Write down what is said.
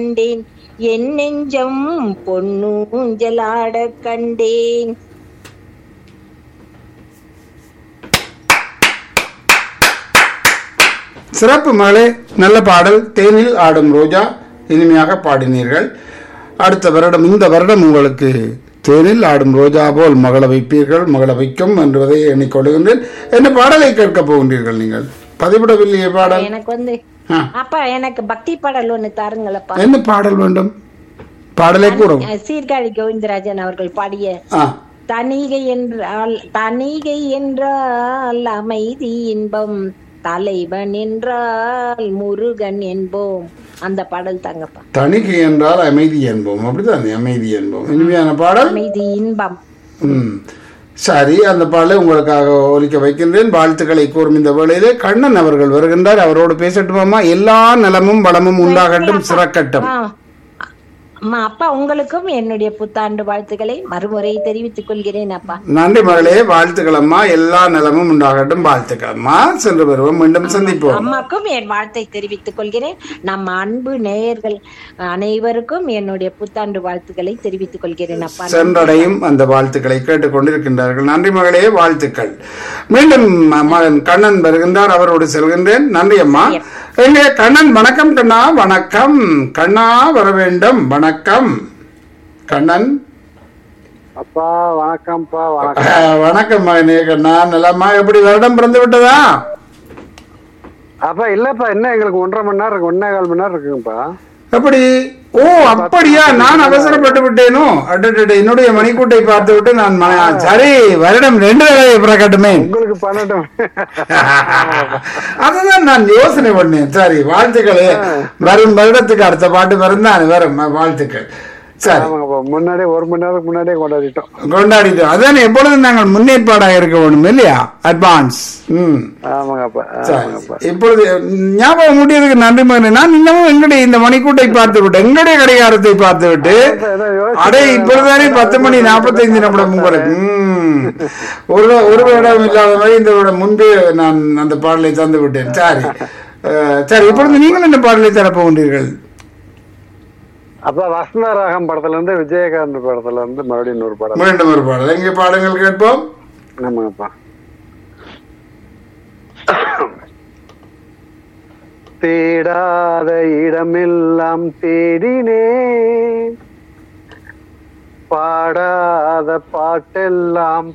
கண்டேன் என் நெஞ்சம் பொன்னூஞ்சலாட கண்டேன் சிறப்பு மகளே நல்ல பாடல் தேனில் ஆடும் ரோஜா இனிமையாக பாடினீர்கள் அடுத்த வருடம் இந்த வருடம் உங்களுக்கு தேனில் ஆடும் ரோஜா போல் மகள வைப்பீர்கள் மகள வைக்கும் என்பதை எண்ணிக்கொள்கின்றேன் என்ன பாடலை கேட்கப் போகின்றீர்கள் நீங்கள் பதிவிடவில்லையே பாடல் எனக்கு வந்து ஆ. அப்பா எனக்கு பக்தி பாடல் ஒண்ணு தாருங்களப்பா என்ன பாடல் வேண்டும் பாடலை கூறும் அஹ் சீர்காழி கோவிந்தராஜன் அவர்கள் பாடிய ஆ தணிகை என்றால் தணிகை என்றால் அமைதி இன்பம் தலைவன் என்றால் முருகன் என்போம் அந்த பாடல் தாங்கப்பா தணிக்கை என்றால் அமைதி என்போம் அப்படிதான் அமைதி என்போம் இனிமையான பாடல் அமைதி இன்பம் ம் சரி அந்த பாடலை உங்களுக்காக ஒலிக்க வைக்கின்றேன் வாழ்த்துக்களை கூறும் இந்த வேளையிலே கண்ணன் அவர்கள் வருகின்றார் அவரோடு பேசட்டுமாமா எல்லா நலமும் வளமும் உண்டாகட்டும் சிறக்கட்டும் ஆ. அம்மா அப்பா உங்களுக்கும் என்னுடைய புத்தாண்டு வாழ்த்துக்களை மறுமுறை தெரிவித்துக் கொள்கிறேன் அப்பா நன்றி மகளே வாழ்த்துக்கள் அம்மா எல்லா நலமும் உண்டாகட்டும் வாழ்த்துக்கள் அம்மா சென்று வருவோம் மீண்டும் சந்திப்போம் அம்மாக்கும் என் வாழ்த்தை தெரிவித்துக் கொள்கிறேன் நம்ம அன்பு நேயர்கள் அனைவருக்கும் என்னுடைய புத்தாண்டு வாழ்த்துக்களை தெரிவித்துக் கொள்கிறேன் அப்பா சென்றடையும் அந்த வாழ்த்துக்களை கேட்டுக்கொண்டிருக்கின்றார்கள் நன்றி மகளே வாழ்த்துக்கள் மீண்டும் ம- மகன் கண்ணன் வருகின்றார் அவரோடு செல்கின்றேன் நன்றி அம்மா எங்கே கண்ணன் வணக்கம் கண்ணா வணக்கம் கண்ணா வர வேண்டும் வணக்கம் கண்ணன் அப்பா வணக்கம்ப்பா வணக்கம் அஹ், வணக்கம் மகனே கண்ணா நலமா எப்படி வருடம் பிறந்து விட்டதா அப்பா இல்லப்பா இன்னும் எங்களுக்கு ஒன்றரை மணி நேரம் இருக்கு ஒன்னே கால் மணி நேரம் இருக்குங்கப்பா எப்படி ஓ அப்படியா நான் அவசரப்பட்டு விட்டேனோ அடடட என்னுடைய மணிக்கூட்டை பார்த்து விட்டு நான் மன- சரி வருடம் ரெண்டு தடவை பிறக்கட்டுமே உங்களுக்கு பன்னெண்டு அதுதான் நான் யோசனை பண்ணேன் சரி வாழ்த்துக்களே வரும் வருடத்துக்கு அடுத்த பாட்டு வரும் தான் வரும் வாழ்த்துக்கள் சரி ஆமாங்கப்பா முன்னாடியே ஒரு மணி நேரம் முன்னாடியே கொண்டாடிட்டோம் கொண்டாடிட்டோம் அதான் எப்பொழுதும் நாங்கள் முன்னேற்பாடாக இருக்க வேண்டும் இல்லையா அட்வான்ஸ் ம் ஆமாங்கப்பா சரி ஆமாங்கப்பா இப்பொழுது ஞாபகம் முடியதுக்கு நன்றி மகனே நான் இன்னமும் எங்களுடைய இந்த மணிக்கூட்டை பார்த்து விட்டு எங்களுடைய கடிகாரத்தை பார்த்து விட்டு ஏதோ யோசிச்சு அடே இப்பொழுதுதானே பத்து மணி நாற்பத்தைந்து நிமிடம் உங்களுக்கு ம். ஒரு ஒரு வருடம் இல்லாத மாதிரி இந்த வருடம் முன்பே நான் அந்த பாடலை தந்து விட்டேன் சரி அஹ், சரி இப்பொழுது நீங்கள் என்ன பாடலை தரப்போகின்றீர்கள் அப்பா வசந்த ராகம் படத்துல இருந்து விஜயகாந்த் படத்துல இருந்து மறுபடியும் இன்னொரு படம் மீண்டும் ஒரு பாடல் எங்கே பாடங்கள் கேட்போம் ஆமாங்கப்பா தேடாத இடமெல்லாம் தேடினேன் பாடாத பாட்டெல்லாம்